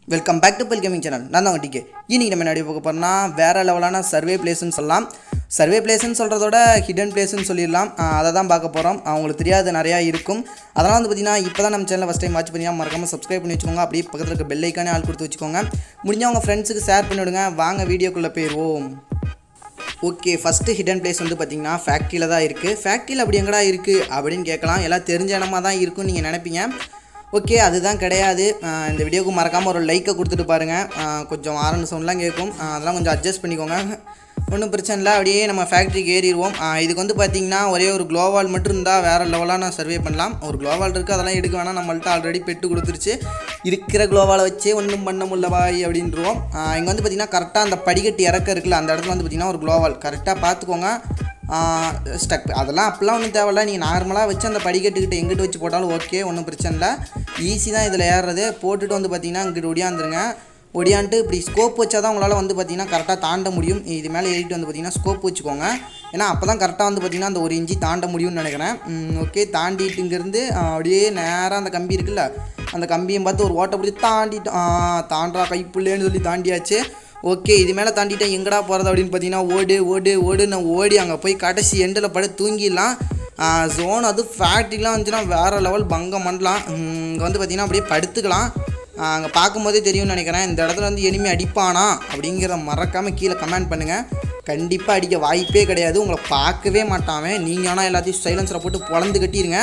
welcome back to bell gaming channel நான் தான் decay இன்னைக்கு நம்ம என்ன பார்க்க போறோம்னா வேற லெவலான சர்வே பிளேஸ்னு சொல்லலாம் சர்வே பிளேஸ்னு சொல்கிறதோட ஹிடன் பிளேஸ்னு சொல்லிடலாம் ஆஹ் அதை தான் பார்க்க போகிறோம் அவங்களுக்கு தெரியாது நிறையா இருக்கும் அதெல்லாம் வந்து பார்த்தீங்கன்னா இப்போ தான் நம்ம சேனலை ஃபஸ்ட் டைம் வாட்ச் பண்ணியா மறக்காம சப்ஸ்கிரைப் பண்ணி வச்சுக்கோங்க அப்படியே பக்கத்தில் இருக்க பெல் ஐக்கானே ஆள் கொடுத்து வச்சுக்கோங்க முடிஞ்சவங்க ஃப்ரெண்ட்ஸுக்கு ஷேர் பண்ணி விடுங்க வாங்க வீடியோக்குள்ளே போயிடுவோம் ஓகே ஃபஸ்ட்டு ஹிடன் பிளேஸ் வந்து பார்த்தீங்கன்னா ஃபேக்ட்ரியில் தான் இருக்குது ஃபேக்ட்ரியில் அப்படி எங்கடா இருக்குது அப்படின்னு கேட்கலாம் எல்லாம் தெரிஞ்ச இடமா தான் இருக்கும்னு நீங்கள் நினைப்பீங்க ஓகே அதுதான் கிடையாது ஆஹ் இந்த வீடியோக்கு மறக்காமல் ஒரு லைக்கை கொடுத்துட்டு பாருங்கள் கொஞ்சம் ஆரன் சவுண்ட்லாம் கேட்கும் ஆஹ் அதெல்லாம் கொஞ்சம் அட்ஜஸ்ட் பண்ணிக்கோங்க ஒன்றும் பிரச்சனை இல்லை அப்படியே நம்ம ஃபேக்ட்ரிக்கு ஏறிடுவோம் ஆஹ் இதுக்கு வந்து பார்த்தீங்கன்னா ஒரே ஒரு க்ளோவால் மட்டும் இருந்தால் வேறு லெவலாக நான் சர்வே பண்ணலாம் ஒரு க்ளோவால் இருக்குது அதெல்லாம் எடுக்க வேணாம் நம்மள்ட்ட ஆல்ரெடி பெட்டு கொடுத்துருச்சு இருக்கிற க்ளோவாலை வச்சே ஒன்றும் பண்ண முடியல பாய் அப்படின்றோம் இங்கே வந்து பார்த்தீங்கன்னா கரெக்டாக அந்த படிக்கட்டு இறக்க இருக்குல்ல அந்த இடத்துல வந்து பார்த்தீங்கன்னா ஒரு க்ளோவால் கரெக்டாக பார்த்துக்கோங்க ஸ்டக் அதெல்லாம் அப்போல்லாம் ஒன்றும் தேவையில்ல நீங்கள் நார்மலாக வச்சு அந்த படிக்கட்டுக்கிட்ட எங்கிட்டு வச்சு போட்டாலும் ஓகே ஒன்றும் பிரச்சனை இல்லை ஈஸி தான் இதில் ஏறுறது போட்டுட்டு வந்து பார்த்தீங்கன்னா இங்கிட்டு ஒடியாந்துருங்க ஒடியான்ட்டு இப்படி ஸ்கோப் வச்சா தான் உங்களால் வந்து பார்த்தீங்கன்னா கரெக்டாக தாண்ட முடியும் இது மேலே ஏறிட்டு வந்து பார்த்தீங்கன்னா ஸ்கோப் வச்சுக்கோங்க ஏன்னா அப்போ தான் கரெக்டாக வந்து பார்த்தீங்கன்னா அந்த ஒரு இன்ச்சு தாண்ட முடியும்னு நினைக்கிறேன் ஓகே தாண்டிட்டு இங்கேருந்து அப்படியே நேராக அந்த கம்பி இருக்குல்ல அந்த கம்பியை பார்த்து ஒரு ஓட்டை பிடிச்சி தாண்டிட்டு ஆ, தாண்டா கைப்புள்ளேன்னு சொல்லி தாண்டியாச்சு ஓகே இது மேலே தாண்டிட்டேன் எங்கடா போகிறது அப்படின்னு பார்த்தீங்கன்னா ஓடு ஓடு ஓடு நான் ஓடி அங்கே போய் கடைசி எண்டில் படுத்து தூங்கிடலாம் ஜோன் அது ஃபேக்ட்ரிலாம் வந்துச்சுன்னா வேறு லெவல் பங்கம் பண்ணலாம் இங்கே வந்து பார்த்தீங்கன்னா அப்படியே படுத்துக்கலாம் அங்கே பார்க்கும்போதே தெரியும்னு நினைக்கிறேன் இந்த இடத்துல வந்து எனிமி அடிப்பானா அப்படிங்கிறத மறக்காமல் கீழே கமெண்ட் பண்ணுங்கள் கண்டிப்பாக அடிக்க வாய்ப்பே கிடையாது உங்களை பார்க்கவே மாட்டான் நீங்கள் ஆனால் எல்லாத்தையும் சைலன்ஸில் போட்டு பொழந்து கட்டிடுங்க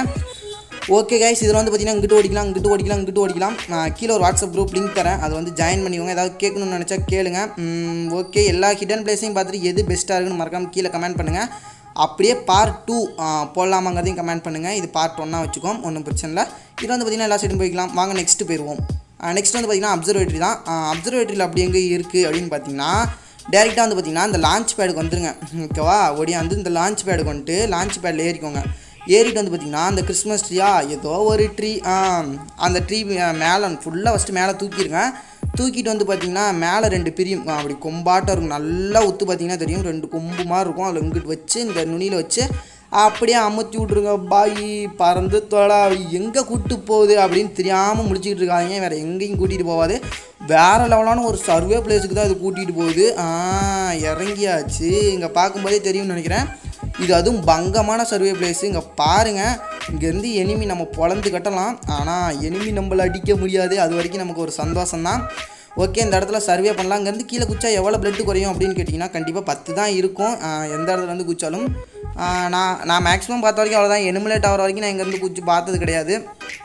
ஓகே கைஸ் இதில் வந்து பார்த்தீங்கன்னா இங்கிட்டு ஓடிக்கலாம் இங்கிட்டு ஓடிக்கலாம் இங்கிட்டு ஓடிக்கலாம் நான் கீழே ஒரு வாட்ஸ்அப் குரூப் லிங்க் தரேன் அதை வந்து ஜாயின் பண்ணிக்கோங்க ஏதாவது கேட்கணும்னு நினச்சா கேளுங்க ஓகே எல்லா ஹிடன் பிளேஸையும் பார்த்துட்டு எது பெஸ்ட்டாக இருக்குன்னு மறக்காம கீழே கமெண்ட் பண்ணுங்கள் அப்படியே பார்ட் டூ போடலாமாங்கிறதையும் கமெண்ட் பண்ணுங்கள் இது பார்ட் ஒன்னாக வச்சுக்கோம் ஒன்றும் பிரச்சனை இல்லை இது வந்து பார்த்தீங்கன்னா எல்லா சைடும் போய்க்கலாம் வாங்க நெக்ஸ்ட்டு போயிடுவோம் நெக்ஸ்ட் வந்து பார்த்தீங்கன்னா அப்சர்வேட்டரி தான் அப்சர்வேட்டரியில் அப்படி எங்கே இருக்குது அப்படின்னு பார்த்தீங்கன்னா டேரெக்டாக வந்து பார்த்தீங்கன்னா இந்த லான்ச் பேடுக்கு வந்துருங்க ஓகேவா ஒடியாந்து இந்த லான்ச் பேடுக்கு வந்துட்டு லான்ச் பேடில் ஏறிக்கோங்க ஏறிட்டு வந்து பார்த்தீங்கன்னா அந்த கிறிஸ்மஸ் ட்ரீயா ஏதோ ஒரு ட்ரீ அந்த ட்ரீ மேலே ஃபுல்லாக ஃபஸ்ட்டு மேலே தூக்கிடுங்க தூக்கிட்டு வந்து பார்த்தீங்கன்னா மேலே ரெண்டு பிரியும் ஆ, அப்படி கொம்பாட்டம் இருக்கும் நல்லா உத்து பார்த்தீங்கன்னா தெரியும் ரெண்டு கொம்பு மாதிரி இருக்கும் அதில் இங்கிட்டு வச்சு இந்த நுனியில் வச்சு அப்படியே அமுத்தி விட்ருங்க பாய் பறந்து தொலை எங்கே கூப்பிட்டு போகுது அப்படின்னு தெரியாமல் முடிச்சுக்கிட்டு இருக்காங்க வேறு எங்கேயும் கூட்டிகிட்டு போகாது வேறு லெவலான ஒரு சர்வே பிளேஸுக்கு தான் இது கூட்டிகிட்டு போகுது ஆ இறங்கியாச்சு இங்கே பார்க்கும்போதே தெரியும்னு நினைக்கிறேன் இது அதுவும் பங்கமான சர்வே பிளேஸ் இங்கே பாருங்கள் இங்கேருந்து எனிமி நம்ம பொழந்து கட்டலாம் ஆனால் எனிமி நம்மளை அடிக்க முடியாது அது வரைக்கும் நமக்கு ஒரு சந்தோஷம்தான் ஓகே இந்த இடத்துல சர்வே பண்ணலாம் இங்கேருந்து கீழே குச்சா எவ்வளோ பிளட்டு குறையும் அப்படின்னு கேட்டிங்கன்னா கண்டிப்பாக பத்து தான் இருக்கும் ஆஹ் எந்த இடத்துல இருந்து குச்சாலும் ஆஹ் நான் நான் மேக்ஸிமம் பார்த்த வரைக்கும் அவ்வளோதான் எனிமிலேட் ஆகிற வரைக்கும் நான் இங்கேருந்து குச்சி பார்த்தது கிடையாது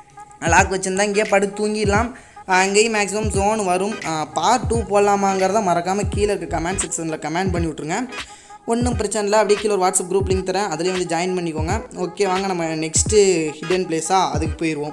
லாக் வச்சுருந்தா இங்கேயே படுத்து தூங்கிடலாம் அங்கேயும் மேக்ஸிமம் ஜோன் வரும் பார்ட் டூ போடலாமாங்கிறத மறக்காமல் கீழே இருக்க கமெண்ட் செக்ஷனில் கமெண்ட் பண்ணி விட்ருங்க ஒன்றும் பிரச்சனை இல்லை அப்படியே கீழே ஒரு வாட்ஸ்அப் குரூப் லிங்க் தரேன் அதுலேயும் வந்து ஜாயின் பண்ணிக்கோங்க ஓகே வாங்க நம்ம நெக்ஸ்ட்டு ஹிடன் பிளேஸாக அதுக்கு போயிடுவோம்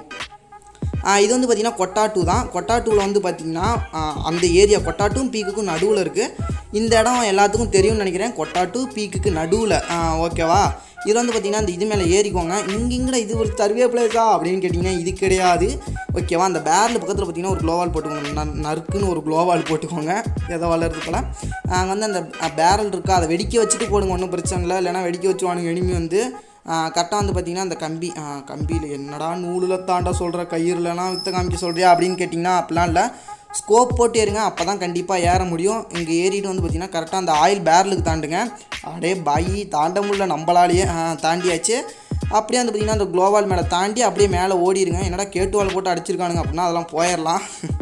ஆ, இது வந்து பார்த்திங்கன்னா கொட்டாட்டூ தான் கொட்டாட்டூவில் வந்து பார்த்திங்கன்னா ஆ, அந்த ஏரியா கொட்டாட்டும் பீக்குக்கும் நடுவில் இருக்குது இந்த இடம் எல்லாத்துக்கும் தெரியும்னு நினைக்கிறேன் கொட்டாட்டூ பீக்குக்கு நடுவில் ஓகேவா இது வந்து பார்த்திங்கன்னா இந்த இது மேலே ஏறிக்கோங்க இங்கே இங்கட இது ஒரு சர்வே பிளேஸா அப்படின்னு கேட்டிங்கன்னா இது கிடையாது ஓகேவா அந்த பேரில் பக்கத்தில் பார்த்திங்கன்னா ஒரு க்ளோவால் போட்டுக்கோங்க ந- நறுக்குன்னு ஒரு க்ளோவால் போட்டுக்கோங்க எதை வளர்றது போல் அங்கே வந்து அந்த பேரல் இருக்கா அதை வெடிக்க வச்சுட்டு போடுங்க ஒன்றும் பிரச்சனை இல்லை இல்லைன்னா வெடிக்க வச்சுவானுங்க எனிமி வந்து கரெக்டாக வந்து பார்த்தீங்கன்னா அந்த கம்பி ஆ, கம்பியில் என்னடா நூலில் தாண்டா சொல்கிற கயிறுலலாம் வித்த காமிக்க சொல்கிறியா அப்படின்னு கேட்டிங்கன்னா அப்படிலாம் இல்லை ஸ்கோப் போட்டு ஏறுங்க அப்போ தான் கண்டிப்பாக ஏற முடியும் இங்கே ஏறிட்டு வந்து பார்த்தீங்கன்னா கரெக்டாக அந்த ஆயில் பேரலுக்கு தாண்டுங்க அப்படியே பாயி தாண்ட முடியல நம்மளாலேயே ஆ, தாண்டியாச்சு அப்படியே வந்து பார்த்தீங்கன்னா அந்த குளோவால் மேலே தாண்டி அப்படியே மேலே ஓடிடுங்க என்னடா கேட்டுவால் போட்டு அடிச்சிருக்கானுங்க அப்படின்னா அதெல்லாம் போயிடலாம்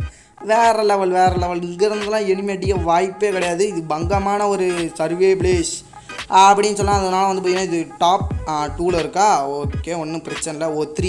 வேறு லெவல் வேறு லெவல் இங்கேருந்துலாம் எனிமே அடிக்க வாய்ப்பே கிடையாது இது பங்கமான ஒரு சர்வே பிளேஸ் அப்படின்னு சொன்னால் அதனால் வந்து பார்த்தீங்கன்னா இது டாப் டூவில் இருக்கா ஓகே ஒன்றும் பிரச்சனை இல்லை ஓ த்ரீ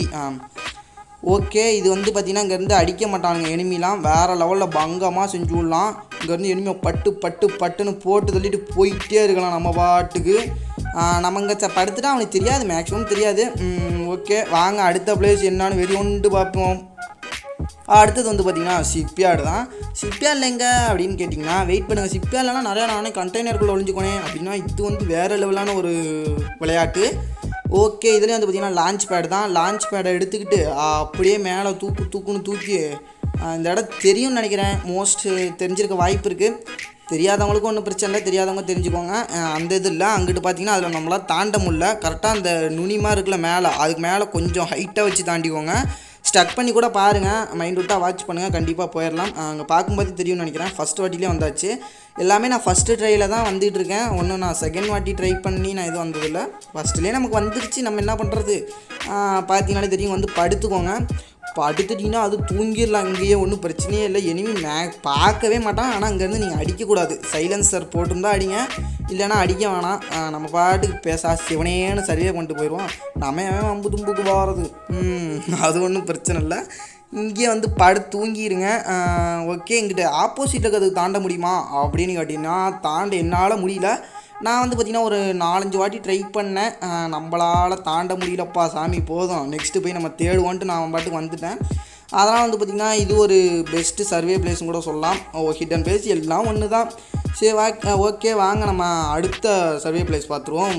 ஓகே இது வந்து பார்த்தீங்கன்னா இங்கேருந்து அடிக்க மாட்டானுங்க எனிமிலாம் வேறு லெவலில் பங்கமாக செஞ்சு விடலாம் இங்கேருந்து எனிமியை பட்டு பட்டு பட்டுன்னு போட்டு தள்ளிட்டு போயிட்டே இருக்கலாம் நம்ம பாட்டுக்கு ஆ, நம்ம இங்கே ச படுத்துட்டா அவனுக்கு தெரியாது மேக்ஸிமம் தெரியாது ஓகே வாங்க அடுத்த பிளேஸ் என்னன்னு வெறி ஒன்று பார்ப்போம் அடுத்தது வந்து பார்த்தீங்கன்னா சிப்பியாடு தான் சிப்பியாடில் எங்கே அப்படின்னு கேட்டிங்கன்னா வெயிட் பண்ணுங்கள் சிப்பியாட்லலாம் நிறையா நானே கண்டெய்னருக்குள்ளே ஒளிஞ்சுக்கோனேன் அப்படின்னா இது வந்து வேறு லெவலான ஒரு விளையாட்டு ஓகே இதுலேயும் வந்து பார்த்தீங்கன்னா லான்ச் பேட் தான் லான்ச் பேடை எடுத்துக்கிட்டு ஆ, அப்படியே மேலே தூக்கு தூக்குன்னு தூக்கி ஆ, இந்த இடம் தெரியும்னு நினைக்கிறேன் மோஸ்ட் தெரிஞ்சிருக்க வாய்ப்பு இருக்குது தெரியாதவங்களுக்கும் ஒன்றும் பிரச்சனை இல்லை தெரியாதவங்க தெரிஞ்சுக்கோங்க அஹ் அந்த இது இல்லை அங்கிட்டு பார்த்தீங்கன்னா அதில் நம்மளால் தாண்ட முடியல கரெக்டாக அந்த நுனிமா இருக்குல்ல மேலே அதுக்கு மேலே கொஞ்சம் ஹைட்டாக வச்சு தாண்டிக்கோங்க ஸ்டக் பண்ணி கூட பாருங்கள் மைண்ட் விட்டால் வாட்ச் பண்ணுங்கள் கண்டிப்பாக போயிடலாம் அங்கே பார்க்கும்போது தெரியும்னு நினைக்கிறேன் ஃபஸ்ட் வாட்டிலே வந்தாச்சு எல்லாமே நான் ஃபஸ்ட்டு ட்ரையில் தான் வந்துட்டு இருக்கேன் ஒன்றும் நான் செகண்ட் வாட்டி ட்ரை பண்ணி நான் எதுவும் வந்ததில்லை ஃபஸ்ட்டுலேயே நமக்கு வந்துருச்சு நம்ம என்ன பண்ணுறது பார்த்தீங்கனாலே தெரியும் வந்து படுத்துக்கோங்க படுத்துட்டிங்கன்னா அது தூங்கிடலாம் இங்கேயே ஒன்றும் பிரச்சனையே இல்லை எனிமி மே பார்க்கவே மாட்டான் ஆனால் அங்கேருந்து நீங்கள் அடிக்கக்கூடாது சைலன்சர் போட்டிருந்தா அடிங்க இல்லைன்னா அடிக்க வேணாம் ஆ, நம்ம பாட்டுக்கு பேச சிவனேன்னு சரியாக கொண்டு போயிடுவோம் நம்ம அவன் அம்பு தும்புக்கு போகிறது ம் அது ஒன்றும் பிரச்சனை இல்லை இங்கேயே வந்து படு தூங்கிடுங்க ஓகே இங்கிட்ட ஆப்போசிட்டில் இருக்கிறதுக்கு தாண்ட முடியுமா அப்படின்னு கேட்டிங்கன்னா தாண்ட என்னால் முடியல நான் வந்து பார்த்திங்கன்னா ஒரு நாலஞ்சு வாட்டி ட்ரை பண்ணேன் ஆஹ் நம்மளால் தாண்ட முடியலப்பா சாமி போதும் நெக்ஸ்ட்டு போய் நம்ம தேடுவோன்ட்டு நான் பாட்டுக்கு வந்துட்டேன் அதனால் வந்து பார்த்திங்கன்னா இது ஒரு பெஸ்ட்டு சர்வே பிளேஸ்னு கூட சொல்லலாம் ஓ ஹிடன் பிளேஸ் எல்லாம் ஒன்று தான் சரி வா ஓகே வாங்க நம்ம அடுத்த சர்வே பிளேஸ் பார்த்துருவோம்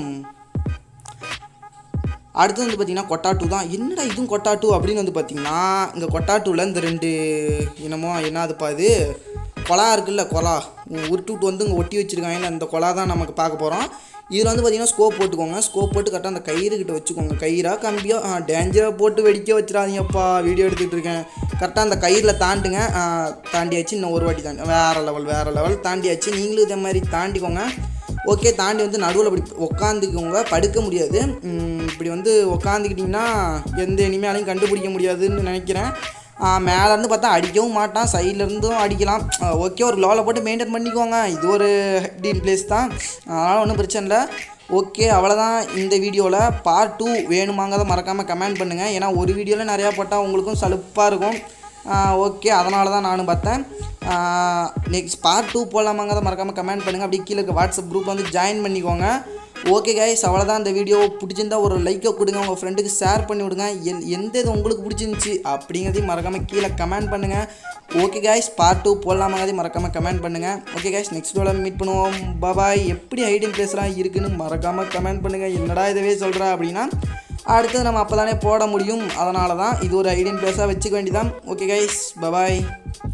அடுத்து வந்து பார்த்திங்கன்னா கொட்டாட்டு தான் என்னடா இதுவும் கொட்டாட்டு அப்படின்னு வந்து பார்த்திங்கன்னா இந்த கொட்டாட்டூவில் இந்த ரெண்டு என்னமோ என்னதுப்பா இது கொலா இருக்குல்ல கொலா உருட்டு விட்டு வந்து இங்கே ஒட்டி வச்சுருக்காங்க அந்த கொலா தான் நமக்கு பார்க்க போகிறோம் இதில் வந்து பார்த்திங்கன்னா ஸ்கோப் போட்டுக்கோங்க ஸ்கோப் போட்டு கரெக்டாக அந்த கயிறு கிட்ட வச்சுக்கோங்க கயிறா கம்பியோ டேஞ்சராக போட்டு வெடிக்க வச்சிடாதீங்கப்பா வீடியோ எடுத்துகிட்டு இருக்கேன் கரெக்டாக அந்த கயிறில் தாண்டுங்க ஆ, தாண்டியாச்சு இன்னும் ஒரு வாட்டி தாண்டி வேறு லெவல் வேறு லெவல் தாண்டியாச்சு நீங்களும் இதே மாதிரி தாண்டிக்கோங்க ஓகே தாண்டி வந்து நடுவில் இப்படி உட்காந்துக்கோங்க படுக்க முடியாது உம், இப்படி வந்து உட்காந்துக்கிட்டிங்கன்னா எந்த இனிமேலையும் கண்டுபிடிக்க முடியாதுன்னு நினைக்கிறேன் மேலேருந்து பார்த்தா அடிக்கவும் மாட்டான் சைட்லேருந்தும் அடிக்கலாம் ஓகே ஒரு லெவலில் போட்டு மெயின்டைன் பண்ணிக்கோங்க இது ஒரு டீன் பிளேஸ் தான் அதனால் ஒன்றும் பிரச்சனை இல்லை ஓகே அவ்வளோதான் இந்த வீடியோவில் பார்ட் டூ வேணுமாங்கிறத மறக்காமல் கமெண்ட் பண்ணுங்கள் ஏன்னா ஒரு வீடியோவில் நிறையா போட்டால் உங்களுக்கும் சலுப்பாக இருக்கும் ஓகே அதனால தான் நானும் பார்த்தேன் நெக்ஸ்ட் பார்ட் டூ போடலாமாங்கிறத மறக்காமல் கமெண்ட் பண்ணுங்கள் அப்படியே கீழே இருக்க வாட்ஸ்அப் குரூப் வந்து ஜாயின் பண்ணிக்கோங்க ஓகே கைஸ் அவ்வளோதான் இந்த வீடியோ பிடிச்சிருந்தா ஒரு லைக்கை கொடுங்க உங்கள் ஃப்ரெண்டுக்கு ஷேர் பண்ணி விடுங்க எல் எந்த இது உங்களுக்கு பிடிச்சிருந்துச்சி அப்படிங்கிறதையும் மறக்காமல் கீழே கமெண்ட் பண்ணுங்கள் ஓகே கைஸ் பார்ட் டூ போடலாமாங்கிறதையும் மறக்காமல் கமெண்ட் பண்ணுங்கள் ஓகே கைஸ் நெக்ஸ்ட் வீடியோவில் மீட் பண்ணுவோம் பாய் எப்படி ஐடியம் பிளேஸ்லாம் இருக்குன்னு மறக்காமல் கமெண்ட் பண்ணுங்கள் என்னடா இதவே சொல்கிறா அப்படின்னா அடுத்தது நம்ம அப்போ தானே போட முடியும் அதனால தான் இது ஒரு ஐடியன் பிளேஸாக வச்சுக்க வேண்டியதான் ஓகே கைஸ் பபாய்